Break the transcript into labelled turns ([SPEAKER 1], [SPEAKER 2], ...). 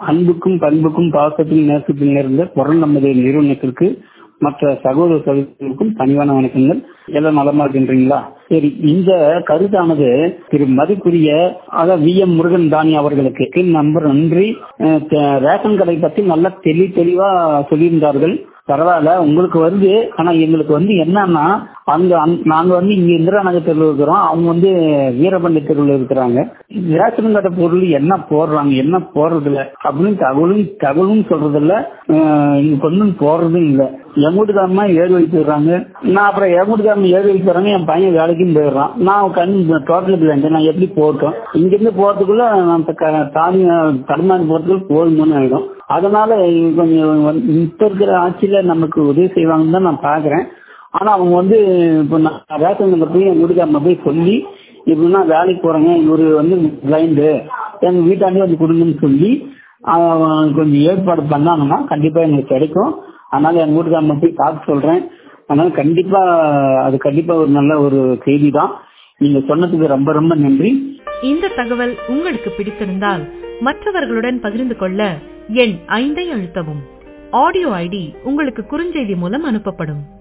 [SPEAKER 1] அன்புக்கும் பண்புக்கும் பாசத்துக்கும் நேசத்துக்கும் நேர்ந்த குரல் நமது நிறுவனத்திற்கு மற்ற சகோதர சகோதரர்களுக்கும் பணிவான வணக்கங்கள் எல்லாம் நலமா இருக்கின்றீங்களா சரி இந்த கருத்தானது திரு மதிப்புரிய அதாவது வி எம் முருகன் தானி அவர்களுக்கு நம்பர் நன்றி அஹ் த- ரேஷன் கடை பத்தி நல்லா தெளி தெளிவா சொல்லியிருந்தார்கள் பரவாயில்ல உங்களுக்கு வருது ஆனா எங்களுக்கு வந்து என்னன்னா அங்க அந்த- நாங்க வந்து இங்க இந்திரா நகர் தெருவில் இருக்கிறோம் அவங்க வந்து வீரபாண்டி தெருவில் இருக்கிறாங்க ரேஷன் கடை பொருள் என்ன போடுறாங்க என்ன போடுறது இல்ல அப்படின்னு தகவலும் தகவலும் சொல்றது இல்ல அஹ் இங்க கொண்டு போடுறதும் இல்ல என் வீட்டுக்காரமா ஏழு வயசு போயிடுறாங்க நான் அப்புறம் என் வீட்டுக்காரன் ஏழு வயசு போறாங்க என் பையன் வேலைக்கும் போயிடுறான் நான் கண் டோட்டல் பிளான் நான் எப்படி போட்டோம் இங்க இருந்து போறதுக்குள்ள நான் க- தாலி தடுமாறி போறதுக்குள்ள போதும்னு ஆயிடும் அதனால இது கொஞ்சம் வந்து இப்ப இருக்கிற ஆட்சியில நமக்கு உதவி செய்வாங்கன்னு தான் நான் பாக்குறேன் ஆனா அவங்க வந்து இப்போ நான் ரேஷன் கடையில போய் என் வீட்டுக்காரனை போய் சொல்லி இப்படின்னா வேலைக்கு போறேங்க இவரு வந்து பிளைண்டு எங்க வீட்டாண்டே வந்து கொடுங்கன்னு சொல்லி அவன் கொஞ்சம் ஏற்பாடு பண்ணாங்கன்னா கண்டிப்பா எனக்கு கிடைக்கும் அதனால என் வீட்டுக்காரனை போய் பார்க்க சொல்றேன் அதனால கண்டிப்பா அது கண்டிப்பா ஒரு நல்ல ஒரு செய்தி தான் நீங்க சொன்னதுக்கு ரொம்ப ரொம்ப நன்றி
[SPEAKER 2] இந்த தகவல் உங்களுக்கு பிடித்திருந்தால் மற்றவர்களுடன் பகிர்ந்து கொள்ள எண் ஐந்தை அழுத்தவும் ஆடியோ ஐடி உங்களுக்கு குறுஞ்செய்தி மூலம் அனுப்பப்படும்